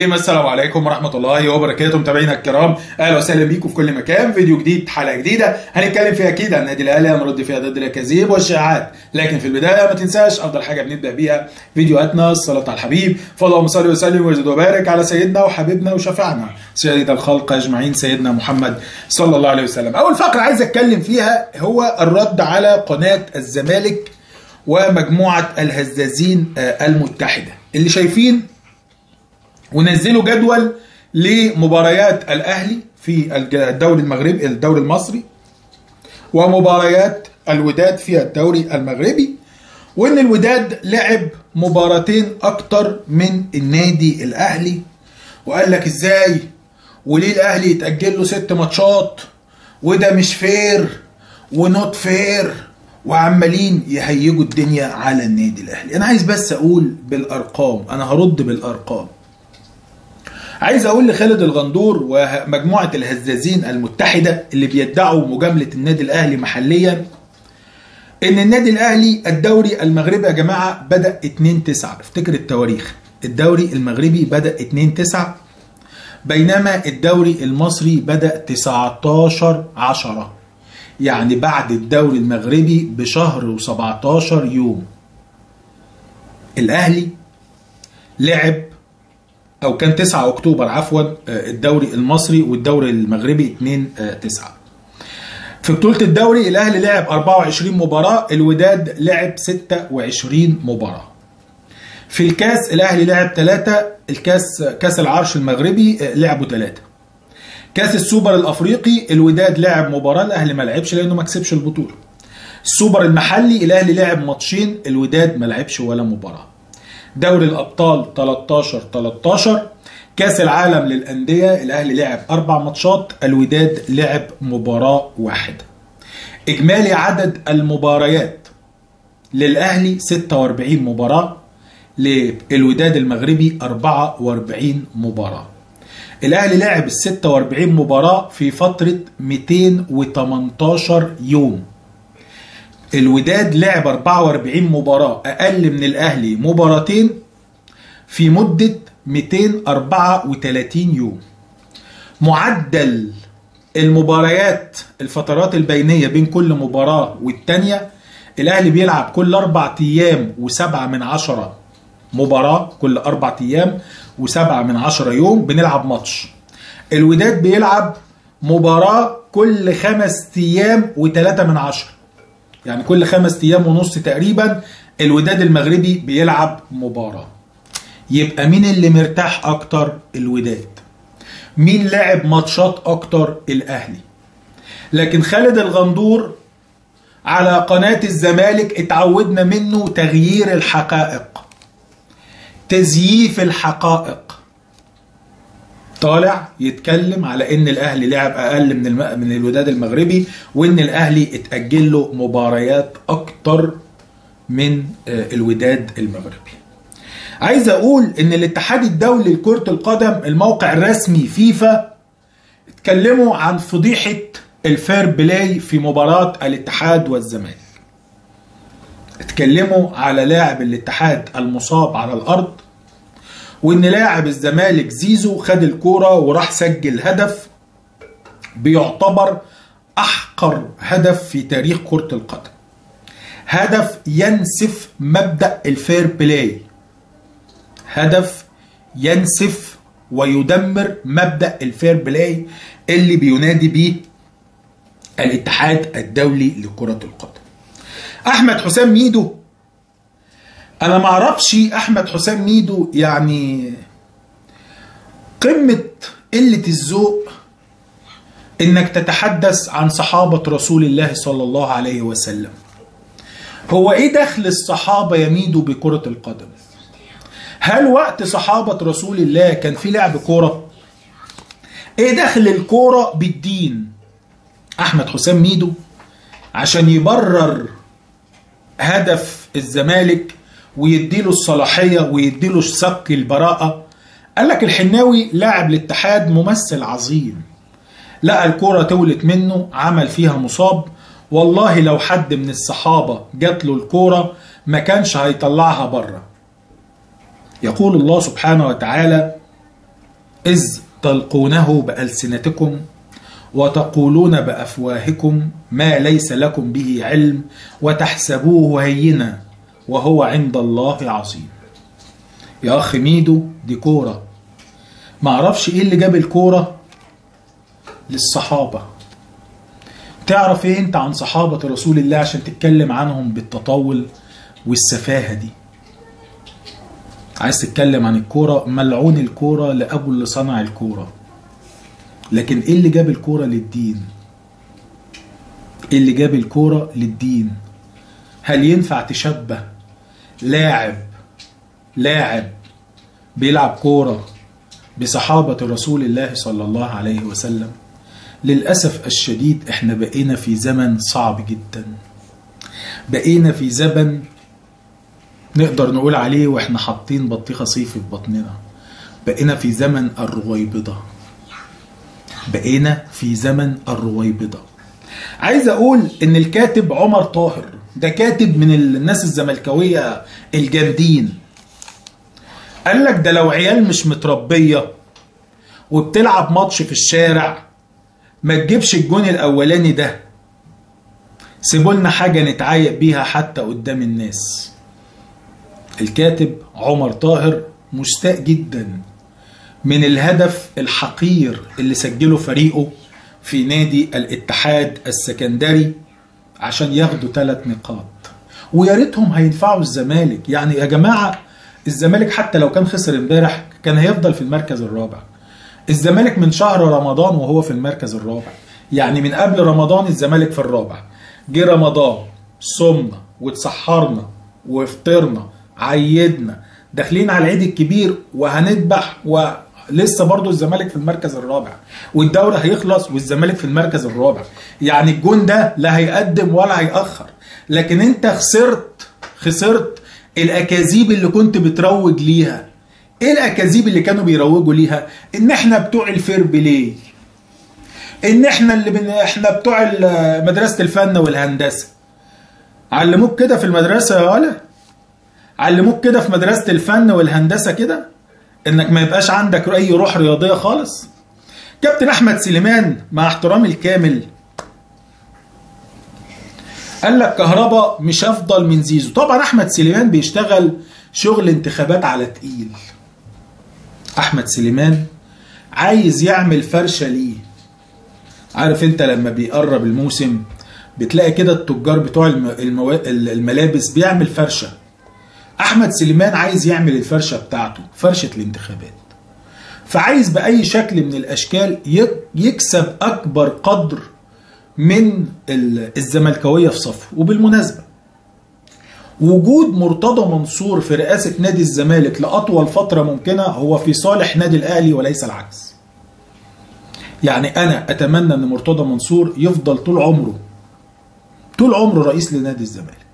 السلام عليكم ورحمة الله وبركاته متابعينا الكرام اهلا وسهلا بيكم في كل مكان فيديو جديد حلقة جديدة هنتكلم فيها اكيد عن النادي الاهلي هنرد فيها ضد الاكاذيب والشائعات لكن في البداية ما تنساش افضل حاجة بنبدأ بيها فيديوهاتنا الصلاة على الحبيب فاللهم صل وسلم وزد وبارك على سيدنا وحبيبنا وشفيعنا سيد الخلق اجمعين سيدنا محمد صلى الله عليه وسلم اول فقرة عايز اتكلم فيها هو الرد على قناة الزمالك ومجموعة الهزازين المتحدة اللي شايفين ونزلوا جدول لمباريات الاهلي في الدوري المغربي الدوري المصري ومباريات الوداد في الدوري المغربي وان الوداد لعب مباراتين اكتر من النادي الاهلي وقال لك ازاي وليه الاهلي يتاجل له ست ماتشات وده مش فير ونوت فير وعمالين يهيجوا الدنيا على النادي الاهلي انا عايز بس اقول بالارقام انا هرد بالارقام عايز اقول لخالد الغندور ومجموعه الهزازين المتحده اللي بيدعوا مجامله النادي الاهلي محليا ان النادي الاهلي الدوري المغربي يا جماعه بدا 2 9 افتكر التواريخ الدوري المغربي بدا 2 9 بينما الدوري المصري بدا 19 10 يعني بعد الدوري المغربي بشهر و17 يوم الاهلي لعب او كان 9 اكتوبر عفوا الدوري المصري والدوري المغربي 2 9 في بطوله الدوري الاهلي لعب 24 مباراه الوداد لعب 26 مباراه في الكاس الاهلي لعب 3 الكاس كاس العرش المغربي لعبوا 3 كاس السوبر الافريقي الوداد لعب مباراه الاهلي ما لعبش لانه ما كسبش البطوله السوبر المحلي الاهلي لعب ماتشين الوداد ما لعبش ولا مباراه دوري الابطال 13 13 كاس العالم للانديه الاهلي لعب اربع ماتشات الوداد لعب مباراه واحده اجمالي عدد المباريات للاهلي 46 مباراه للوداد المغربي 44 مباراه الاهلي لعب ال 46 مباراه في فتره 218 يوم الوداد لعب 44 مباراة أقل من الأهلي مباراتين في مدة 234 يوم معدل المباريات الفترات البينية بين كل مباراة والتانية الأهلي بيلعب كل أربع أيام وسبعة من عشرة مباراة كل أربع أيام وسبعة من عشرة يوم بنلعب ماتش الوداد بيلعب مباراة كل خمس أيام وثلاثة من عشرة يعني كل خمس ايام ونص تقريبا الوداد المغربي بيلعب مباراه يبقى مين اللي مرتاح اكتر الوداد مين لعب ماتشات اكتر الاهلي لكن خالد الغندور على قناة الزمالك اتعودنا منه تغيير الحقائق تزييف الحقائق طالع يتكلم على ان الاهلي لعب اقل من الم... من الوداد المغربي وان الاهلي اتاجل له مباريات اكتر من الوداد المغربي عايز اقول ان الاتحاد الدولي لكرة القدم الموقع الرسمي فيفا اتكلموا عن فضيحة الفير بلاي في مباراة الاتحاد والزمالك اتكلموا على لاعب الاتحاد المصاب على الارض وان لاعب الزمالك زيزو خد الكوره وراح سجل هدف بيعتبر احقر هدف في تاريخ كره القدم هدف ينسف مبدا الفير بلاي هدف ينسف ويدمر مبدا الفير بلاي اللي بينادي بيه الاتحاد الدولي لكره القدم احمد حسام ميدو انا ما اعرفش احمد حسام ميدو يعني قمه قله الذوق انك تتحدث عن صحابه رسول الله صلى الله عليه وسلم هو ايه دخل الصحابه يا ميدو بكره القدم هل وقت صحابه رسول الله كان في لعب كوره ايه دخل الكوره بالدين احمد حسام ميدو عشان يبرر هدف الزمالك ويديله الصلاحيه ويديله سك البراءه قال لك الحناوي لاعب الاتحاد ممثل عظيم لقى الكرة تولت منه عمل فيها مصاب والله لو حد من الصحابة جات له الكورة ما كانش هيطلعها بره يقول الله سبحانه وتعالى إذ تلقونه بألسنتكم وتقولون بأفواهكم ما ليس لكم به علم وتحسبوه هينا وهو عند الله عظيم يا أخ ميدو دي كورة معرفش إيه اللي جاب الكورة للصحابة تعرف إيه أنت عن صحابة رسول الله عشان تتكلم عنهم بالتطاول والسفاهة دي عايز تتكلم عن الكورة ملعون الكورة لأبو اللي صنع الكورة لكن ايه اللي جاب الكورة للدين ايه اللي جاب الكورة للدين هل ينفع تشبه لاعب لاعب بيلعب كورة بصحابة رسول الله صلى الله عليه وسلم للأسف الشديد احنا بقينا في زمن صعب جدا بقينا في زمن نقدر نقول عليه واحنا حاطين بطيخة صيفي في بطننا بقينا في زمن الرويبضة بقينا في زمن الرويبضة عايز اقول ان الكاتب عمر طاهر ده كاتب من الناس الزملكاوية الجامدين قال لك ده لو عيال مش متربية وبتلعب ماتش في الشارع ما تجيبش الجون الاولاني ده سيبوا لنا حاجة نتعايق بيها حتى قدام الناس الكاتب عمر طاهر مستاء جدا من الهدف الحقير اللي سجله فريقه في نادي الاتحاد السكندري عشان ياخدوا ثلاث نقاط ويا ريتهم هينفعوا الزمالك يعني يا جماعه الزمالك حتى لو كان خسر امبارح كان هيفضل في المركز الرابع الزمالك من شهر رمضان وهو في المركز الرابع يعني من قبل رمضان الزمالك في الرابع جه رمضان صمنا واتسحرنا وفطرنا عيدنا داخلين على العيد الكبير وهنذبح ولسه برضو الزمالك في المركز الرابع والدوري هيخلص والزمالك في المركز الرابع يعني الجون ده لا هيقدم ولا هيأخر لكن انت خسرت خسرت الاكاذيب اللي كنت بتروج ليها ايه الاكاذيب اللي كانوا بيروجوا ليها ان احنا بتوع الفير بلاي ان احنا اللي بن... احنا بتوع مدرسه الفن والهندسه علموك كده في المدرسه يا ولا علموك كده في مدرسه الفن والهندسه كده انك ما يبقاش عندك اي روح رياضيه خالص كابتن احمد سليمان مع احترامي الكامل قال لك كهربا مش افضل من زيزو طبعا احمد سليمان بيشتغل شغل انتخابات على تقيل احمد سليمان عايز يعمل فرشه ليه عارف انت لما بيقرب الموسم بتلاقي كده التجار بتوع المو... الملابس بيعمل فرشه احمد سليمان عايز يعمل الفرشه بتاعته فرشه الانتخابات فعايز باي شكل من الاشكال يكسب اكبر قدر من الزملكاويه في صفه وبالمناسبه وجود مرتضى منصور في رئاسه نادي الزمالك لاطول فتره ممكنه هو في صالح نادي الاهلي وليس العكس يعني انا اتمنى ان مرتضى منصور يفضل طول عمره طول عمره رئيس لنادي الزمالك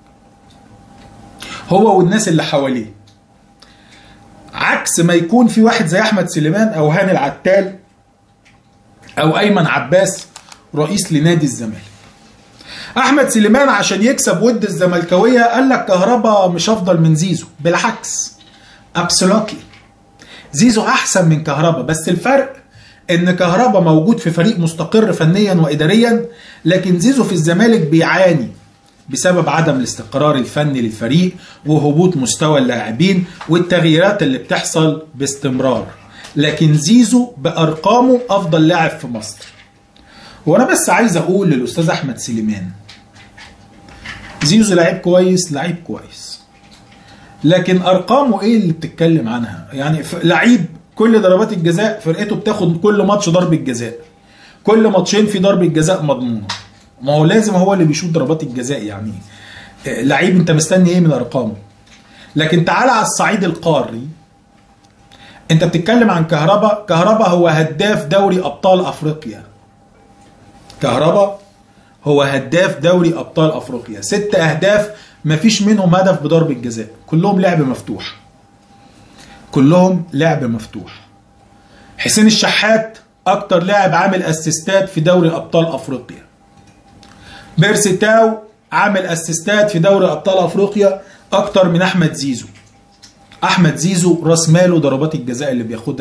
هو والناس اللي حواليه عكس ما يكون في واحد زي احمد سليمان او هاني العتال او ايمن عباس رئيس لنادي الزمالك احمد سليمان عشان يكسب ود الزملكاويه قال لك كهربا مش افضل من زيزو بالعكس ابسولوتلي زيزو احسن من كهربا بس الفرق ان كهربا موجود في فريق مستقر فنيا واداريا لكن زيزو في الزمالك بيعاني بسبب عدم الاستقرار الفني للفريق وهبوط مستوى اللاعبين والتغييرات اللي بتحصل باستمرار لكن زيزو بارقامه افضل لاعب في مصر وانا بس عايز اقول للاستاذ احمد سليمان زيزو لعيب كويس لعيب كويس لكن ارقامه ايه اللي بتتكلم عنها يعني لعيب كل ضربات الجزاء فرقته بتاخد كل ماتش ضربة جزاء كل ماتشين في ضربة جزاء مضمونة ما هو لازم هو اللي بيشوط ضربات الجزاء يعني لعيب انت مستني ايه من ارقامه لكن تعالى على الصعيد القاري انت بتتكلم عن كهربا كهربا هو هداف دوري ابطال افريقيا كهربا هو هداف دوري ابطال افريقيا ست اهداف مفيش منهم هدف بضربة جزاء كلهم لعب مفتوح كلهم لعب مفتوح حسين الشحات اكتر لاعب عامل اسيستات في دوري ابطال افريقيا بيرسي تاو عامل اسيستات في دوري ابطال افريقيا اكتر من احمد زيزو احمد زيزو راس ماله ضربات الجزاء اللي بياخدها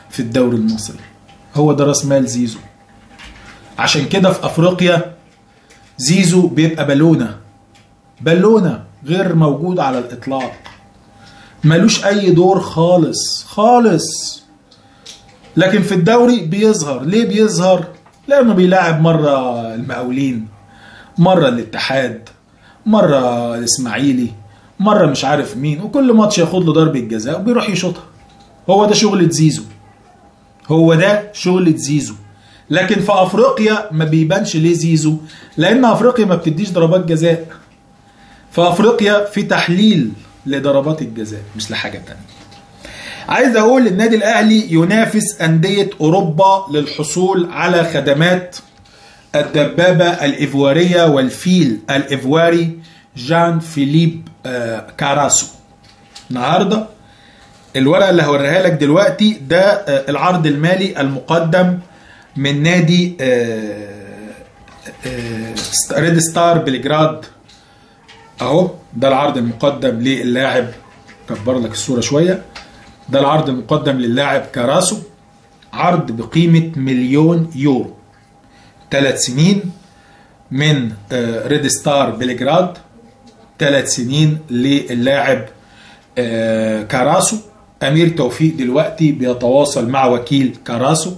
في الدوري المصري هو ده راس مال زيزو عشان كده في افريقيا زيزو بيبقى بالونه بالونه غير موجود على الاطلاق ملوش اي دور خالص خالص لكن في الدوري بيظهر ليه بيظهر لانه بيلاعب مره المقاولين مره الاتحاد مره الاسماعيلي مره مش عارف مين وكل ماتش ياخد له ضربه جزاء وبيروح يشوطها هو ده شغلة زيزو هو ده شغلة زيزو لكن في افريقيا ما بيبانش ليه زيزو لان افريقيا ما بتديش ضربات جزاء في افريقيا في تحليل لضربات الجزاء مش لحاجه تانية عايز اقول النادي الاهلي ينافس انديه اوروبا للحصول على خدمات الدبابه الايفواريه والفيل الايفواري جان فيليب آه، كاراسو النهارده الورقه اللي هوريها لك دلوقتي ده آه، العرض المالي المقدم من نادي آه، آه، ريد ستار بلجراد اهو ده العرض المقدم للاعب كبر لك الصوره شويه ده العرض المقدم للاعب كاراسو عرض بقيمه مليون يورو ثلاث سنين من آه، ريد ستار بلجراد ثلاث سنين للاعب آه، كاراسو امير توفيق دلوقتي بيتواصل مع وكيل كاراسو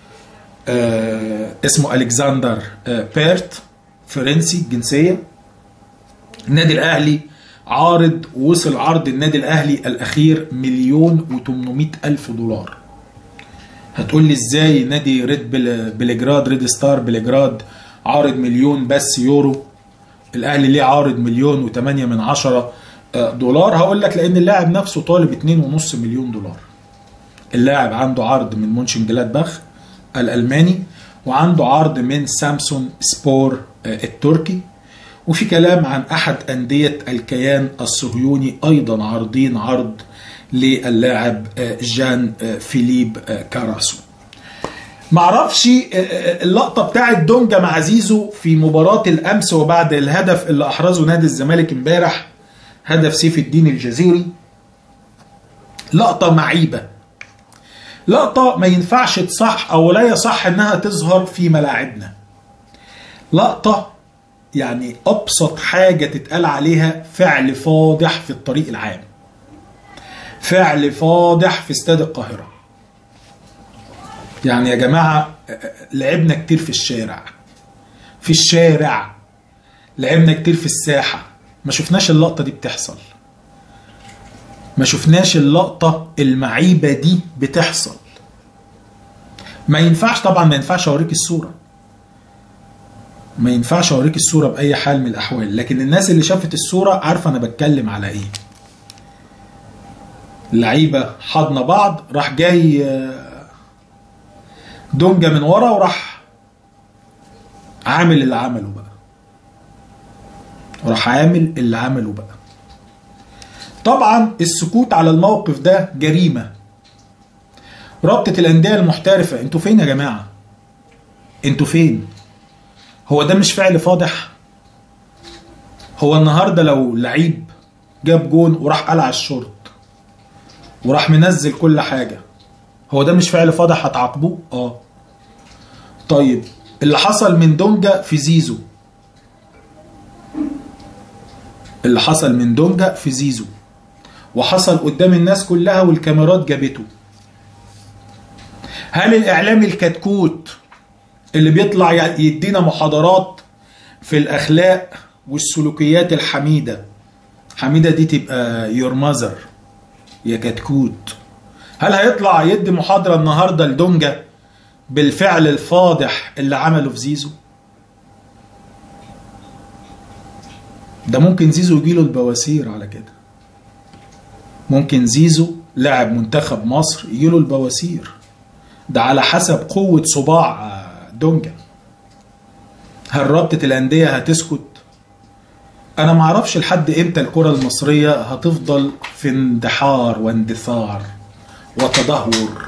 آه، اسمه الكسندر آه، بيرت فرنسي الجنسيه النادي الاهلي عارض وصل عرض النادي الاهلي الاخير مليون و800 الف دولار هتقول لي ازاي نادي ريد بل- بلجراد ريد ستار بلجراد عارض مليون بس يورو الاهلي ليه عارض مليون و8 من عشرة آه، دولار هقول لك لان اللاعب نفسه طالب 2.5 مليون دولار اللاعب عنده عرض من مونشن جلادباخ الالماني وعنده عرض من سامسون سبور آه، التركي وفي كلام عن احد انديه الكيان الصهيوني ايضا عارضين عرض للاعب آه، جان آه، فيليب آه، كاراسو معرفش آه، آه، اللقطة بتاعت دونجا مع زيزو في مباراة الأمس وبعد الهدف اللي أحرزه نادي الزمالك امبارح هدف سيف الدين الجزيري لقطة معيبة لقطة ما ينفعش تصح أو لا يصح إنها تظهر في ملاعبنا لقطة يعني أبسط حاجة تتقال عليها فعل فاضح في الطريق العام فعل فاضح في استاد القاهرة يعني يا جماعة لعبنا كتير في الشارع في الشارع لعبنا كتير في الساحة ما شفناش اللقطة دي بتحصل ما شفناش اللقطة المعيبة دي بتحصل ما ينفعش طبعا ما ينفعش اوريك الصورة ما ينفعش اوريك الصورة بأي حال من الأحوال لكن الناس اللي شافت الصورة عارفة أنا بتكلم على إيه اللعيبة حضن بعض راح جاي آه، دونجا من ورا وراح عامل اللي عمله بقى راح عامل اللي عمله بقى طبعا السكوت على الموقف ده جريمة رابطة الأندية المحترفة انتوا فين يا جماعة انتوا فين هو ده مش فعل فاضح هو النهاردة لو لعيب جاب جون وراح قلع الشورت وراح منزل كل حاجة هو ده مش فعل فاضح هتعاقبوه اه طيب اللي حصل من دونجا في زيزو اللي حصل من دونجا في زيزو وحصل قدام الناس كلها والكاميرات جابته هل الاعلام الكتكوت اللي بيطلع يدينا محاضرات في الاخلاق والسلوكيات الحميده حميده دي تبقى يور ماذر يا كتكوت هل هيطلع يدي محاضره النهارده لدونجا بالفعل الفاضح اللي عمله في زيزو ده ممكن زيزو يجيله البواسير على كده ممكن زيزو لاعب منتخب مصر يجيله البواسير ده على حسب قوة صباع آه، دونجا هل رابطة الأندية هتسكت أنا معرفش لحد إمتى الكرة المصرية هتفضل في اندحار واندثار وتدهور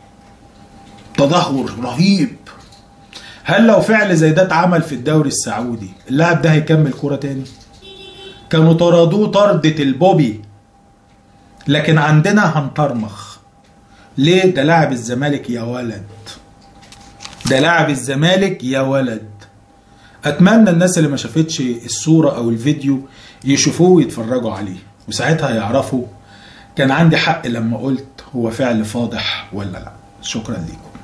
تدهور رهيب هل لو فعل زي ده اتعمل في الدوري السعودي اللاعب ده هيكمل كرة تاني كانوا طردوه طردة البوبي لكن عندنا هنطرمخ ليه ده لاعب الزمالك يا ولد ده لاعب الزمالك يا ولد اتمنى الناس اللي ما شافتش الصوره او الفيديو يشوفوه ويتفرجوا عليه وساعتها يعرفوا كان عندي حق لما قلت هو فعل فاضح ولا لا شكرا لكم